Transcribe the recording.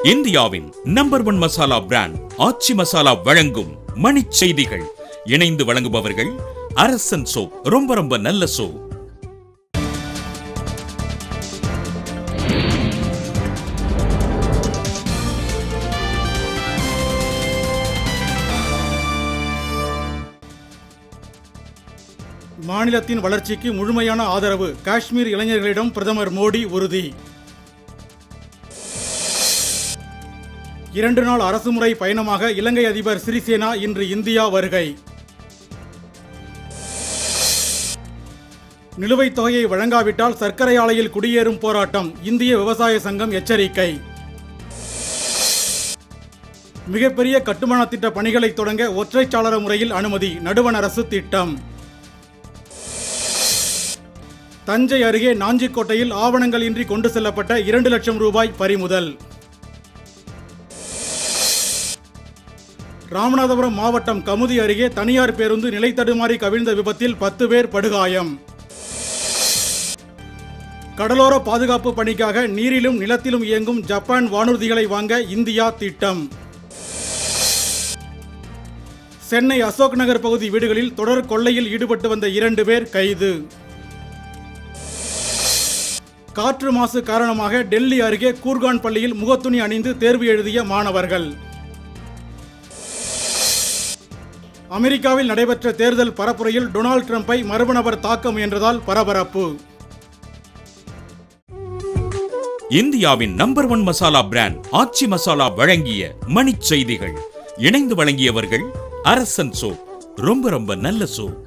இந்தியாவின் number one masala brand Aachi masala வழங்கும் மணிச் செய்திகள் இணைந்து வழங்குபவர்கள் அரசன் சோப் ரொம்ப ரொம்ப நல்ல சோப் மாநிலத்தின் வளர்ச்சிக்கு முழுமையான ஆதரவு காஷ்மீர் இளைஞர்களிடம் பிரதமர் மோடி உறுதி இரண்டு நாள் அரசுமுறை பயணமாக இலங்கை அதிபர் சிறிசேனா இன்று இந்தியா வருகை நிலுவைத் தொகையை வழங்காவிட்டால் சர்க்கரை ஆலையில் குடியேறும் போராட்டம் இந்திய விவசாய சங்கம் எச்சரிக்கை மிகப்பெரிய கட்டுமான திட்ட பணிகளை தொடங்க ஒற்றைச்சாளர முறையில் அனுமதி நடுவண் அரசு திட்டம் தஞ்சை அருகே நாஞ்சிக்கோட்டையில் ஆவணங்கள் இன்றி கொண்டு செல்லப்பட்ட இரண்டு லட்சம் ரூபாய் பறிமுதல் ராமநாதபுரம் மாவட்டம் கமுதி அருகே தனியார் பேருந்து நிலை தடுமாறி கவிழ்ந்த விபத்தில் பத்து பேர் படுகாயம் கடலோர பாதுகாப்பு பணிக்காக நீரிலும் நிலத்திலும் இயங்கும் ஜப்பான் வானூர்திகளை வாங்க இந்தியா திட்டம் சென்னை அசோக் நகர் பகுதி வீடுகளில் தொடர் கொள்ளையில் ஈடுபட்டு வந்த இரண்டு பேர் கைது காற்று மாசு காரணமாக டெல்லி அருகே கூர்கான் பள்ளியில் முகத்துணி அணிந்து தேர்வு எழுதிய மாணவர்கள் அமெரிக்காவில் நடைபெற்ற தேர்தல் பரப்புரையில் டொனால்ட் ட்ரம்பை மர்ம நபர் தாக்க முயன்றதால் பரபரப்பு இந்தியாவின் number one masala brand Aachi masala வழங்கிய மணிச் செய்திகள் இணைந்து வழங்கியவர்கள் அரசன் சோப் ரொம்ப ரொம்ப நல்ல சோப்